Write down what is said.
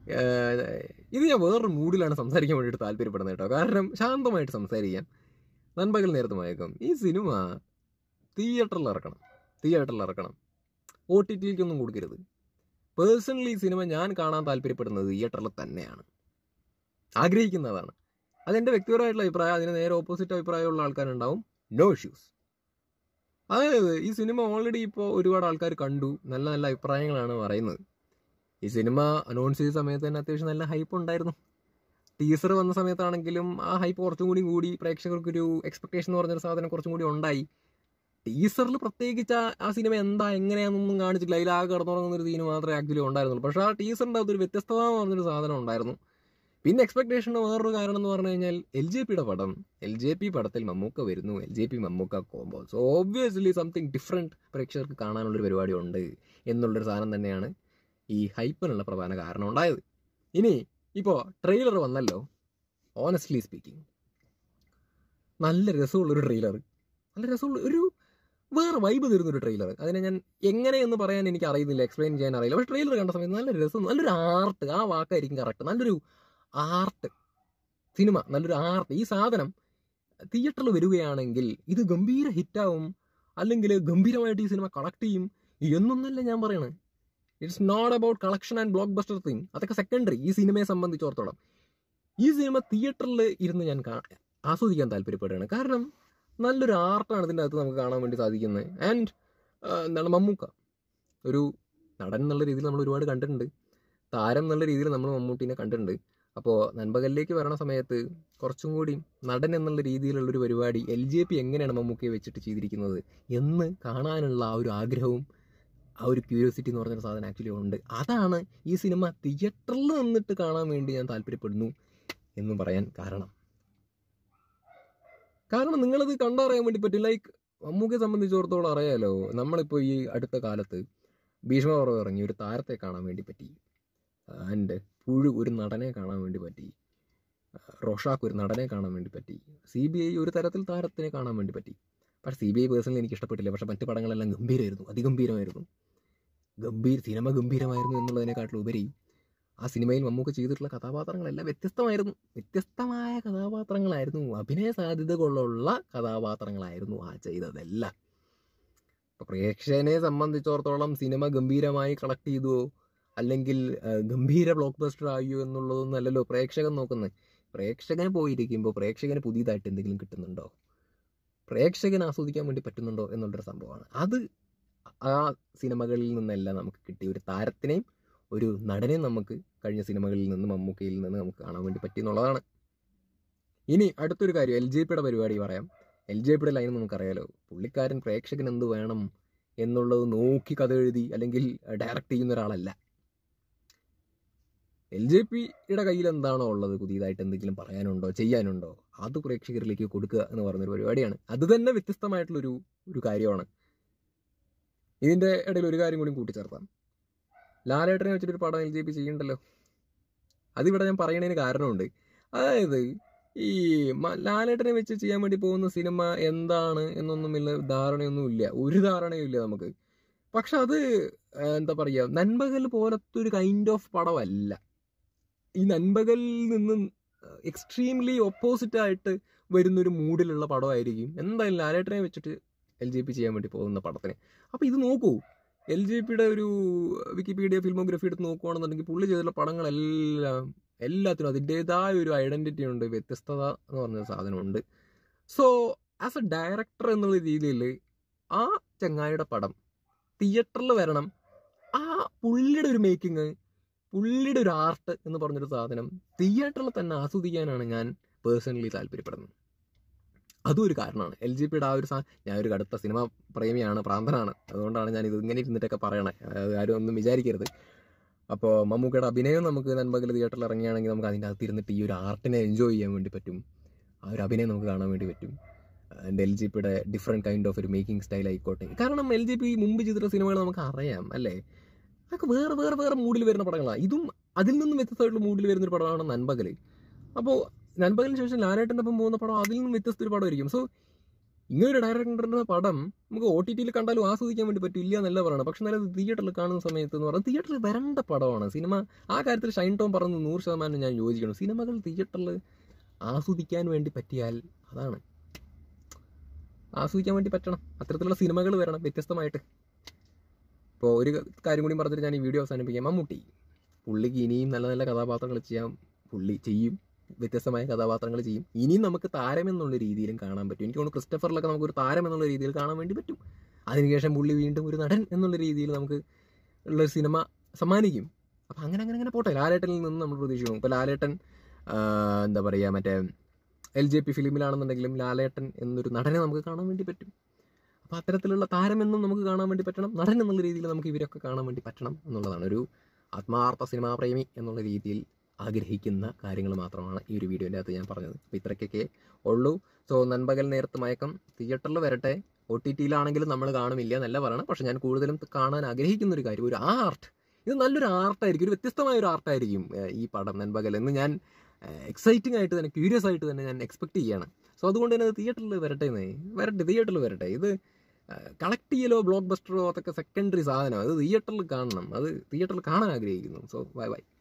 ഏഹ്, ഇത് ഞാൻ വേറൊരു മൂഡിലാണ് സംസാരിക്കാൻ വേണ്ടിയിട്ട് താല്പര്യപ്പെടുന്നത് കേട്ടോ കാരണം ശാന്തമായിട്ട് സംസാരിക്കാം നൻപകൽ നേരത്ത് മയക്കം ഈ സിനിമ തിയേറ്ററിൽ ഇറക്കണം തിയേറ്ററിൽ ഇറക്കണം ഒ ടി ടിയിലേക്കൊന്നും കൊടുക്കരുത് പേഴ്സണലി ഈ സിനിമ ഞാൻ കാണാൻ താല്പര്യപ്പെടുന്നത് തിയേറ്ററിൽ തന്നെയാണ് ആഗ്രഹിക്കുന്നതാണ് അതെൻ്റെ വ്യക്തിപരമായിട്ടുള്ള അഭിപ്രായം അതിന് നേരെ ഓപ്പോസിറ്റ് അഭിപ്രായമുള്ള ആൾക്കാരുണ്ടാവും നോ ഇഷ്യൂസ് അതായത് ഈ സിനിമ ഓൾറെഡി ഇപ്പോൾ ഒരുപാട് ആൾക്കാർ കണ്ടു നല്ല നല്ല അഭിപ്രായങ്ങളാണ് പറയുന്നത് ഈ സിനിമ അനൗൺസ് ചെയ്ത സമയത്ത് തന്നെ അത്യാവശ്യം നല്ല ഹൈപ്പ് ഉണ്ടായിരുന്നു ടീസർ വന്ന സമയത്താണെങ്കിലും ആ ഹൈപ്പ് കുറച്ചും കൂടി കൂടി പ്രേക്ഷകർക്കൊരു എക്സ്പെക്ടേഷൻ എന്ന് പറഞ്ഞൊരു സാധനം കുറച്ചും കൂടി ഉണ്ടായി ടീസറിൽ പ്രത്യേകിച്ച് ആ- ആ സിനിമ എന്താ എങ്ങനെയാണെന്നൊന്നും കാണിച്ചിട്ടില്ല അതിലാകെ കിടന്നുറങ്ങുന്ന ഒരു സീന് മാത്രമേ ആക്ച്വലി ഉണ്ടായിരുന്നുള്ളൂ പക്ഷേ ആ ടീസറിൻ്റെ അകത്തൊരു വ്യത്യസ്തത എന്ന് പറഞ്ഞൊരു സാധനം ഉണ്ടായിരുന്നു പിന്നെ എക്സ്പെക്ടേഷൻ്റെ വേറൊരു കാരണം എന്ന് പറഞ്ഞു കഴിഞ്ഞാൽ എൽ ജെ പിയുടെ പടം എൽ ജെ പി പടത്തിൽ മമ്മൂക്ക വരുന്നു L J P Mammookka combo so obviously something different പ്രേക്ഷകർക്ക് കാണാനുള്ളൊരു പരിപാടി ഉണ്ട് എന്നുള്ളൊരു സാധനം തന്നെയാണ് ഈ ഹൈപ്പിനുള്ള പ്രധാന കാരണം ഉണ്ടായത് ഇനി ഇപ്പോൾ ട്രെയിലർ വന്നല്ലോ ഓണസ്റ്റ്ലി സ്പീക്കിംഗ് നല്ല രസമുള്ളൊരു ട്രെയിലർ നല്ല രസമുള്ള ഒരു വേറെ വൈബ് തരുന്നൊരു ട്രെയിലർ അതിനെ ഞാൻ എങ്ങനെയെന്ന് പറയാൻ എനിക്ക് അറിയുന്നില്ല എക്സ്പ്ലെയിൻ ചെയ്യാൻ അറിയില്ല പക്ഷേ ട്രെയിലർ കണ്ട സമയത്ത് നല്ല രസം നല്ലൊരു ആർട്ട് ആ വാക്കായിരിക്കും കറക്റ്റ് നല്ലൊരു ആർട്ട് സിനിമ നല്ലൊരു ആർട്ട് ഈ സാധനം തിയേറ്ററിൽ വരികയാണെങ്കിൽ ഇത് ഗംഭീര ഹിറ്റാവും അല്ലെങ്കിൽ ഗംഭീരമായിട്ട് ഈ സിനിമ കളക്ട് ചെയ്യും എന്നൊന്നല്ല ഞാൻ പറയണത് it's not about collection and blockbuster thing അതൊക്കെ സെക്കൻഡറി ഈ സിനിമയെ സംബന്ധിച്ചിടത്തോളം ഈ സിനിമ തിയേറ്ററിൽ ഇരുന്ന് ഞാൻ കാ- ആസ്വദിക്കാൻ താല്പര്യപ്പെടുകയാണ് കാരണം നല്ലൊരു ആർട്ടാണ് ഇതിൻ്റെ അകത്ത് നമുക്ക് കാണാൻ വേണ്ടി സാധിക്കുന്നത് ആൻഡ് എന്താണ് മമ്മൂക്ക ഒരു നടൻ എന്നുള്ള രീതിയിൽ നമ്മൾ ഒരുപാട് കണ്ടിട്ടുണ്ട് താരം എന്നുള്ള രീതിയിൽ നമ്മൾ മമ്മൂട്ടിനെ കണ്ടിട്ടുണ്ട് അപ്പോൾ നൻപകലിലേക്ക് വരണ സമയത്ത് കുറച്ചും കൂടി നടൻ എന്നുള്ള രീതിയിലുള്ളൊരു പരിപാടി എൽ ജെ പി എങ്ങനെയാണ് മമ്മൂക്കയെ വെച്ചിട്ട് ചെയ്തിരിക്കുന്നത് എന്ന് കാണാനുള്ള ആ ഒരു ആഗ്രഹവും ആ ഒരു ക്യൂരിയോസിറ്റി എന്ന് പറഞ്ഞൊരു സാധനം ആക്ച്വലി ഉണ്ട് അതാണ് ഈ സിനിമ തിയേറ്ററിൽ നിന്നിട്ട് കാണാൻ വേണ്ടി ഞാൻ താല്പര്യപ്പെടുന്നു എന്ന് പറയാൻ കാരണം കാരണം നിങ്ങളത് കണ്ടറിയാൻ വേണ്ടി പറ്റും ലൈക്ക് മമ്മൂക്കയെ സംബന്ധിച്ചിടത്തോളം അറിയാലോ നമ്മളിപ്പോൾ ഈ അടുത്ത കാലത്ത് ഭീഷ്മപർവ്വം ഇറങ്ങി ഒരു താരത്തെ കാണാൻ വേണ്ടി പറ്റി ആൻഡ് പുഴു ഒരു നടനെ കാണാൻ വേണ്ടി പറ്റി റോഷാക്ക് ഒരു നടനെ കാണാൻ വേണ്ടി പറ്റി സി ബി ഐ ഒരു തരത്തിൽ താരത്തിനെ കാണാൻ വേണ്ടി പറ്റി പക്ഷേ സി ബി ഐ പേഴ്സണലി എനിക്ക് ഇഷ്ടപ്പെട്ടില്ല പക്ഷേ മറ്റു പടങ്ങളെല്ലാം ഗംഭീരമായിരുന്നു അതിഗംഭീരമായിരുന്നു ഗംഭീർ സിനിമ ഗംഭീരമായിരുന്നു എന്നുള്ളതിനെക്കാട്ടിലും ഉപരി ആ സിനിമയിൽ മമ്മൂക്ക് ചെയ്തിട്ടുള്ള കഥാപാത്രങ്ങളെല്ലാം വ്യത്യസ്തമായിരുന്നു വ്യത്യസ്തമായ കഥാപാത്രങ്ങളായിരുന്നു അഭിനയ സാധ്യതകളുള്ള കഥാപാത്രങ്ങളായിരുന്നു ആ ചെയ്തതെല്ലാം ഇപ്പോൾ പ്രേക്ഷകനെ സംബന്ധിച്ചിടത്തോളം സിനിമ ഗംഭീരമായി കളക്ട് ചെയ്തുവോ അല്ലെങ്കിൽ ആ, ഗംഭീര ബ്ലോക്ക് ബസ്റ്റർ ആയോ എന്നുള്ളതൊന്നും അല്ലല്ലോ പ്രേക്ഷകൻ നോക്കുന്നത് പ്രേക്ഷകന് പോയിരിക്കുമ്പോൾ പ്രേക്ഷകന് പുതിയതായിട്ട് എന്തെങ്കിലും കിട്ടുന്നുണ്ടോ പ്രേക്ഷകന് ആസ്വദിക്കാൻ വേണ്ടി പറ്റുന്നുണ്ടോ എന്നുള്ളൊരു സംഭവമാണ് അത് ആ സിനിമകളിൽ നിന്നെല്ലാം നമുക്ക് കിട്ടിയ ഒരു താരത്തിനെയും ഒരു നടനെയും നമുക്ക് കഴിഞ്ഞ സിനിമകളിൽ നിന്ന് മമ്മൂക്കയിൽ നിന്ന് നമുക്ക് കാണാൻ വേണ്ടി പറ്റി എന്നുള്ളതാണ് ഇനി അടുത്തൊരു കാര്യം എൽ ജെ പിയുടെ പരിപാടി പറയാം എൽ ജെ പിയുടെ ലൈൻ നമുക്കറിയാലോ പുള്ളിക്കാരൻ പ്രേക്ഷകൻ എന്ത് വേണം എന്നുള്ളത് നോക്കി കഥ എഴുതി അല്ലെങ്കിൽ ഡയറക്റ്റ് ചെയ്യുന്ന ഒരാളല്ല എൽ ജെ പിയുടെ കയ്യിൽ എന്താണോ ഉള്ളത് പുതിയതായിട്ട് എന്തെങ്കിലും പറയാനുണ്ടോ ചെയ്യാനുണ്ടോ അത് പ്രേക്ഷകരിലേക്ക് കൊടുക്കുക എന്ന് പറയുന്നൊരു പരിപാടിയാണ് അത് തന്നെ വ്യത്യസ്തമായിട്ടുള്ളൊരു ഒരു കാര്യമാണ് ഇതിൻ്റെ ഇടയിൽ ഒരു കാര്യം കൂടി കൂട്ടിച്ചേർത്താം ലാലേട്ടനെ വെച്ചിട്ടൊരു പടം എൽ ജെ പി ചെയ്യണ്ടല്ലോ അതിവിടെ ഞാൻ പറയണതിന് കാരണമുണ്ട് അതായത് ഈ മ- ലാലേട്ടനെ വെച്ച് ചെയ്യാൻ വേണ്ടി പോകുന്ന സിനിമ എന്താണ് എന്നൊന്നുമില്ല ധാരണയൊന്നും ഇല്ല ഒരു ധാരണയും ഇല്ല നമുക്ക് പക്ഷെ അത് ആ, എന്താ പറയുക നൻപകൽ പോലത്തെ ഒരു കൈൻഡ് ഓഫ് പടമല്ല ഈ നൻപകലിൽ നിന്നും എക്സ്ട്രീംലി ഓപ്പോസിറ്റ് ആയിട്ട് വരുന്നൊരു മൂഡിലുള്ള പടമായിരിക്കും എന്തായാലും ലാലേട്ടനെ വെച്ചിട്ട് എൽ ജെ പി ചെയ്യാൻ വേണ്ടി പോകുന്ന പടത്തിന് അപ്പോൾ ഇത് നോക്കൂ എൽ ജെ പിയുടെ ഒരു വിക്കിപീഡിയ ഫിൽമോഗ്രഫി എടുത്ത് നോക്കുകയാണെന്നുണ്ടെങ്കിൽ പുള്ളി ചെയ്തിട്ടുള്ള പടങ്ങളെല്ലാം എല്ലാത്തിനും അതിൻ്റെതായ ഒരു ഐഡൻറ്റിറ്റി ഉണ്ട് വ്യത്യസ്തത എന്ന് പറഞ്ഞ സാധനമുണ്ട് സോ ആസ് എ ഡയറക്ടർ എന്നുള്ള രീതിയിൽ ആ ചങ്ങായിയുടെ പടം തിയേറ്ററിൽ വരണം ആ പുള്ളിയുടെ ഒരു മേക്കിംഗ് പുള്ളിയുടെ ഒരു ആർട്ട് എന്ന് പറഞ്ഞൊരു സാധനം തിയേറ്ററിൽ തന്നെ ആസ്വദിക്കാനാണ് ഞാൻ പേഴ്സണലി താല്പര്യപ്പെടുന്നത് അതും ഒരു കാരണമാണ് എൽ ജി പിയുടെ ആ ഒരു സാ ഞാൻ ഒരു കടുത്ത സിനിമ പ്രേമിയാണ് പ്രാന്തനാണ് അതുകൊണ്ടാണ് ഞാൻ ഇത് ഇങ്ങനെ ഇരുന്നിട്ടൊക്കെ പറയണേ അത് ആരും ഒന്നും വിചാരിക്കരുത് അപ്പോൾ മമ്മൂക്കയുടെ അഭിനയം നമുക്ക് നൻപകൽ തിയേറ്ററിൽ ഇറങ്ങിയാണെങ്കിൽ നമുക്ക് അതിൻ്റെ അകത്ത് ഇരുന്നിട്ട് ഈ ഒരു ആർട്ടിനെ എൻജോയ് ചെയ്യാൻ വേണ്ടി പറ്റും ആ ഒരു അഭിനയം നമുക്ക് കാണാൻ വേണ്ടി പറ്റും ആൻഡ് എൽ ജി പിയുടെ ഡിഫറെൻറ്റ് കൈൻഡ് ഓഫ് ഒരു മേക്കിംഗ് സ്റ്റൈൽ ആയിക്കോട്ടെ കാരണം എൽ ജി പി മുമ്പ് ചെയ്തിട്ടുള്ള സിനിമകൾ നമുക്ക് അറിയാം അല്ലേ അതൊക്കെ വേറെ വേറെ വേറെ മൂഡിൽ വരുന്ന പടങ്ങളാണ് ഇതും അതിൽ നിന്നും വ്യത്യസ്തമായിട്ടുള്ള മൂഡിൽ വരുന്നൊരു പടമാണ് നൻപകൽ അപ്പോൾ നൻപകലിന് ശേഷം ലാലേട്ടൻ്റെ ഒപ്പം പോകുന്ന പടം അതിൽ നിന്നും വ്യത്യസ്ത ഒരു പടമായിരിക്കും സോ ഇങ്ങനൊരു ഡയറക്ടറിന്റെ പടം നമുക്ക് ഒ ടി ടിയിൽ കണ്ടാലും ആസ്വദിക്കാൻ വേണ്ടി പറ്റും ഇല്ല എന്നല്ല പറയണം പക്ഷെ എന്നാലും തിയേറ്ററിൽ കാണുന്ന സമയത്ത് എന്ന് പറഞ്ഞാൽ തിയേറ്ററിൽ വരേണ്ട പടമാണ് സിനിമ ആ കാര്യത്തിൽ ഷൈൻ ടോം പറഞ്ഞു നൂറ് ശതമാനം ഞാൻ യോജിക്കണം സിനിമകൾ തിയേറ്ററിൽ ആസ്വദിക്കാൻ വേണ്ടി പറ്റിയാൽ അതാണ് ആസ്വദിക്കാൻ വേണ്ടി പറ്റണം അത്തരത്തിലുള്ള സിനിമകൾ വരണം വ്യത്യസ്തമായിട്ട് ഇപ്പോൾ ഒരു കാര്യം കൂടി പറഞ്ഞിട്ട് ഞാൻ ഈ വീഡിയോ അവസാനിപ്പിക്കാം മമ്മൂട്ടി പുള്ളിക്ക് ഇനിയും നല്ല നല്ല കഥാപാത്രങ്ങൾ ചെയ്യാൻ പുള്ളി ചെയ്യും വ്യത്യസ്തമായ കഥാപാത്രങ്ങൾ ചെയ്യും ഇനിയും നമുക്ക് താരം എന്നുള്ള രീതിയിലും കാണാൻ പറ്റും എനിക്ക് തോന്നുന്നു ക്രിസ്റ്റഫറിലൊക്കെ നമുക്ക് ഒരു താരം എന്നുള്ള രീതിയിൽ കാണാൻ വേണ്ടി പറ്റും അതിനുശേഷം പുള്ളി വീണ്ടും ഒരു നടൻ എന്നുള്ള രീതിയിൽ നമുക്ക് ഉള്ള സിനിമ സമ്മാനിക്കും അപ്പം അങ്ങനെ അങ്ങനെ അങ്ങനെ പോട്ടെ ലാലേട്ടനിൽ നിന്ന് നമ്മൾ പ്രതീക്ഷിക്കും ഇപ്പോൾ ലാലേട്ടൻ ആ, എന്താ പറയുക മറ്റേ എൽ ജെ പി ഫിലിമിലാണെന്നുണ്ടെങ്കിലും ലാലേട്ടൻ എന്നൊരു നടനെ നമുക്ക് കാണാൻ വേണ്ടി പറ്റും അപ്പോൾ അത്തരത്തിലുള്ള താരമെന്നും നമുക്ക് കാണാൻ വേണ്ടി പറ്റണം നടൻ എന്നുള്ള രീതിയിൽ നമുക്ക് ഇവരൊക്കെ കാണാൻ വേണ്ടി പറ്റണം എന്നുള്ളതാണ് ഒരു ആത്മാർത്ഥ സിനിമാ പ്രേമി എന്നുള്ള രീതിയിൽ ആഗ്രഹിക്കുന്ന കാര്യങ്ങൾ മാത്രമാണ് ഈ ഒരു വീഡിയോൻ്റെ അകത്ത് ഞാൻ പറഞ്ഞത് അപ്പോൾ ഇത്രയ്ക്കൊക്കെ ഉള്ളൂ സോ നൻപകൽ നേരത്ത് മയക്കം തിയേറ്ററിൽ വരട്ടെ ഒ ടി ടിയിലാണെങ്കിലും നമ്മൾ കാണുമില്ല എന്നല്ല പറയണം പക്ഷെ ഞാൻ കൂടുതലും കാണാൻ ആഗ്രഹിക്കുന്ന ഒരു കാര്യം ഒരു ആർട്ട് ഇത് നല്ലൊരു ആർട്ടായിരിക്കും ഒരു വ്യത്യസ്തമായ ഒരു ആർട്ടായിരിക്കും ഏഹ്, ഈ പടം നൻപകൽ എന്ന് ഞാൻ എക്സൈറ്റിംഗ് ആയിട്ട് തന്നെ ക്യൂരിയസ് ആയിട്ട് തന്നെ ഞാൻ എക്സ്പെക്ട് ചെയ്യണം സോ അതുകൊണ്ട് തന്നെ തിയേറ്ററിൽ വരട്ടെ എന്നേ വരട്ടെ തിയേറ്ററിൽ വരട്ടെ ഇത് കളക്ട് ചെയ്യലോ ബ്ലോക്ക് ബസ്റ്ററോ അതൊക്കെ സെക്കൻഡറി സാധനം അത് തിയേറ്ററിൽ കാണണം അത് തിയേറ്ററിൽ കാണാൻ ആഗ്രഹിക്കുന്നു സോ ബൈ ബൈ